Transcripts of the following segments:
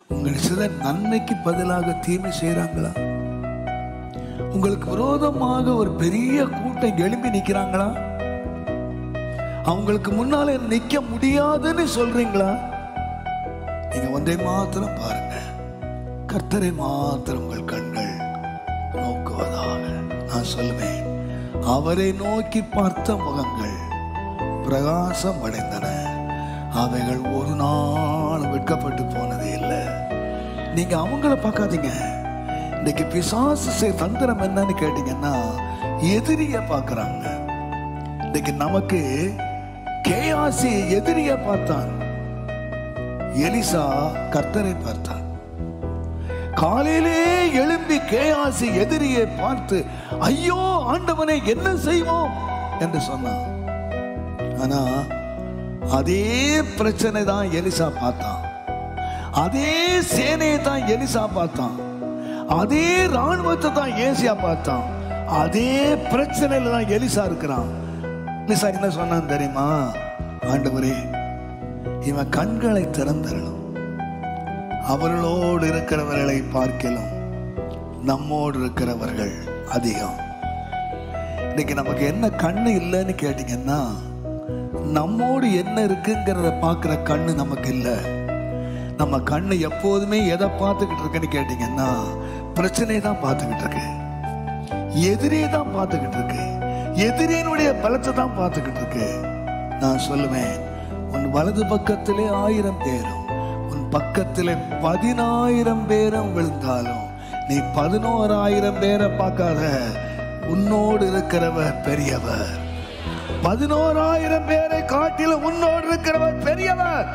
உங்கள் சிலர் நன்மைக்கு பதிலாக தீமை செய்றாங்களா உங்களுக்கு விரோதமாக ஒரு பெரிய கூட்டம் எழும்பி நிக்கிறாங்களா அவங்களுக்கு முன்னால நிக்க முடியாதுன்னு சொல்றீங்களா நீங்க ஒன்றை மாத்திரம் பாருங்க கர்த்தரை மாத்திரம் உங்கள் கண்கள் நோக்குவதாக நான் சொல்லுவேன் அவரை நோக்கி பார்த்த முகங்கள் பிரகாசம் அடைந்தன அவைகள் ஒரு நாள் வெட்கப்பட்டு போனதே இல்லை நீங்க அவங்கள பார்க்காதீங்க இன்னைக்கு பிசாசு செய்ய தந்திரம் என்னன்னு கேட்டீங்கன்னா எதிரிய பார்க்கறாங்க இன்னைக்கு நமக்கு கேயாசி எதிரிய பார்த்தான் எலிசா கர்த்தரை பார்த்தான் காலையிலே எழும்பி கேயாசி எதிரியை பார்த்து ஐயோ ஆண்டவனை என்ன செய்வோம் என்று சொன்னான் ஆனா அதே பிரச்சனை தான் எலிசா பார்த்தான் அதே சேனையை தான் எலிசா பார்த்தான் அதே ராணுவத்தை தான் ஏசியா பார்த்தான் அதே பிரச்சனையில தான் எலிசா இருக்கிறான் எலிசா என்ன சொன்னான் தெரியுமா ஆண்டவரே இவன் கண்களை திறந்தரணும் அவர்களோடு இருக்கிறவர்களை பார்க்கலாம் நம்மோடு இருக்கிறவர்கள் அதிகம் இன்னைக்கு நமக்கு என்ன கண்ணு இல்லைன்னு கேட்டீங்கன்னா நம்மோடு என்ன இருக்குங்கிறத பார்க்குற கண்ணு நமக்கு இல்லை நம்ம கண்ணு எப்போதுமே எதை பார்த்துக்கிட்டு இருக்குன்னு கேட்டீங்கன்னா பிரச்சனையை தான் பார்த்துக்கிட்டு இருக்கு எதிரியை தான் பார்த்துக்கிட்டு இருக்கு எதிரியினுடைய பலத்தை தான் பார்த்துக்கிட்டு இருக்கு நான் சொல்லுவேன் உன் வலது பக்கத்திலே ஆயிரம் பேரும் உன் பக்கத்திலே பதினாயிரம் பேரும் விழுந்தாலும் நீ பதினோராயிரம் பேரை பார்க்காத உன்னோடு இருக்கிறவர் பெரியவர் பதினோராயிரம் பேரை காட்டிலும் உன்னோடு இருக்கிறவர் பெரியவர்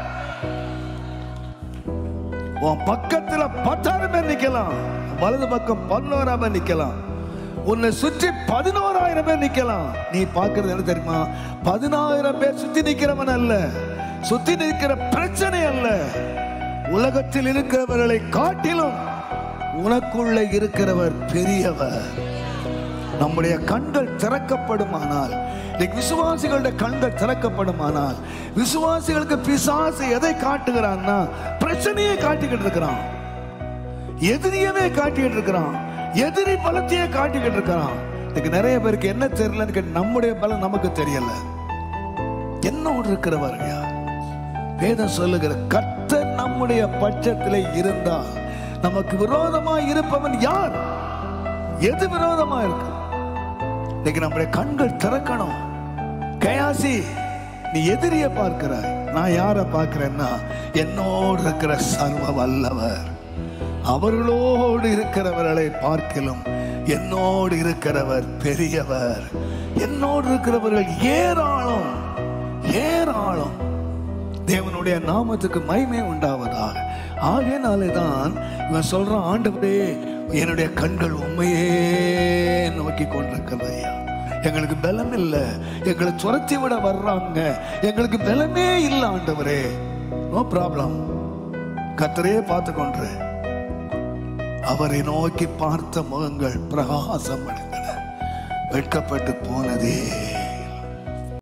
உன் பக்கத்துல பத்தாயிரம் பேர் நிக்கலாம் வலது பக்கம் பதினோராயிரம் பேர் நிக்கலாம் உன்னை சுற்றி பதினோராயிரம் பேர் நிக்கலாம் நீ பார்க்கிறது என்ன தெரியுமா பதினாயிரம் பேர் சுத்தி நிக்கிறவன் அல்ல சுத்தி நிற்கிற பிரச்சனை அல்ல உலகத்தில் இருக்கிறவர்களை காட்டிலும் உனக்குள்ள இருக்கிறவர் பெரியவர் நம்முடைய கண்கள் திறக்கப்படுமானால் இன்னைக்கு விசுவாசிகளுடைய கண்கள் திறக்கப்படுமானால் விசுவாசிகளுக்கு பிசாசு எதை காட்டுகிறான்னா பிரச்சனையை காட்டிக்கிட்டு இருக்கிறான் எதிரியவே காட்டிக்கிட்டு இருக்கிறான் எதிரி பலத்தையே காட்டிக்கிட்டு இருக்கிறான் இன்னைக்கு நிறைய பேருக்கு என்ன தெரியலன்னு கேட்டு நம்முடைய பலம் நமக்கு தெரியல என்னோடு இருக்கிறவர் யார் வேதம் சொல்லுகிற கர்த்தர் நம்முடைய பட்சத்திலே இருந்தால் நமக்கு விரோதமா இருப்பவன் யார் எது விரோதமா இருக்கு இன்னைக்கு நம்முடைய கண்கள் திறக்கணும் கயாசி நீ எதிரிய பார்க்கிறாய் நான் யாரை பார்க்கிறேன்னா என்னோடு இருக்கிற சர்வ வல்லவர் அவர்களோடு இருக்கிறவர்களை பார்க்கலும் என்னோடு இருக்கிறவர் பெரியவர் என்னோடு இருக்கிறவர்கள் ஏராளம் ஏராளம் தேவனுடைய நாமத்துக்கு மகிமை உண்டாவதாக ஆகையினாலே தான் இவன் சொல்றான் ஆண்டவரே என்னுடைய கண்கள் உண்மையே நோக்கி கொண்டிருக்கிறது ஐயா எங்களுக்கு பலம் இல்லை எங்களை துரத்தி விட வர்றாங்க எங்களுக்கு பலமே இல்லை ஆண்டவரே நோ ப்ராப்ளம் கத்தரே பார்த்து கொண்டு அவரை நோக்கி பார்த்த முகங்கள் பிரகாசம் அடைந்தன வெட்கப்பட்டு போனதே